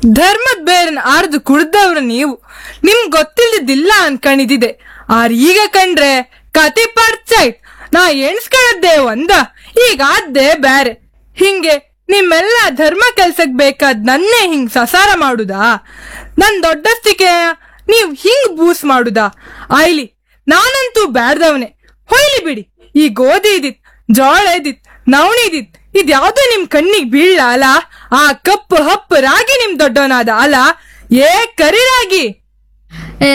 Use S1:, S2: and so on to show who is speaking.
S1: ಧರ್ಮದ್ ಬೇರನ್ ಆರ್ದು ಕುಡ್ದವ್ರು ನೀವು ನಿಮ್ ಗೊತ್ತಿಲ್ಲದಿಲ್ಲ ಅನ್ಕಣಿದಿದೆ ಆರ್ ಈಗ ಕಂಡ್ರೆ ಕತಿ ಪರ್ಚೈಟ್ ನಾ ಎಣ್ಸ್ಕೊಳ್ಳದ್ದೆ ಒಂದ ಈಗ ಆದ್ದೆ ಬ್ಯಾರೆ ಹಿಂಗೆ ನಿಮ್ಮೆಲ್ಲ ಧರ್ಮ ಕೆಲ್ಸಕ್ ಬೇಕಾದ್ ನನ್ನೇ ಹಿಂಗ್ ಸಸಾರ ಮಾಡುದಾ ನನ್ ದೊಡ್ಡಸ್ತಿಕೆ ನೀವ್ ಹಿಂಗ್ ಬೂಸ್ ಮಾಡುದಾ ಆಯ್ಲಿ ನಾನಂತೂ ಬ್ಯಾಡ್ದವನೆ ಹೊಯ್ಲಿ ಬಿಡಿ ಈ ಗೋಧಿ ಇದಿತ್ ಜೋಳ ಇದಿತ್ ನವಣಿ ಇದಿತ್ ಇದ್ಯಾವ್ದು ನಿಮ್ ಕಣ್ಣಿಗ್ ಬೀಳ್ಲ ಅಲ್ಲ ಆ ಕಪ್ಪು ಹಪ್ಪು ರಾಗಿ ನಿಮ್ ದೊಡ್ಡವನಾದ ಅಲ್ಲ ಏ ಕರಿ ರಾಗಿ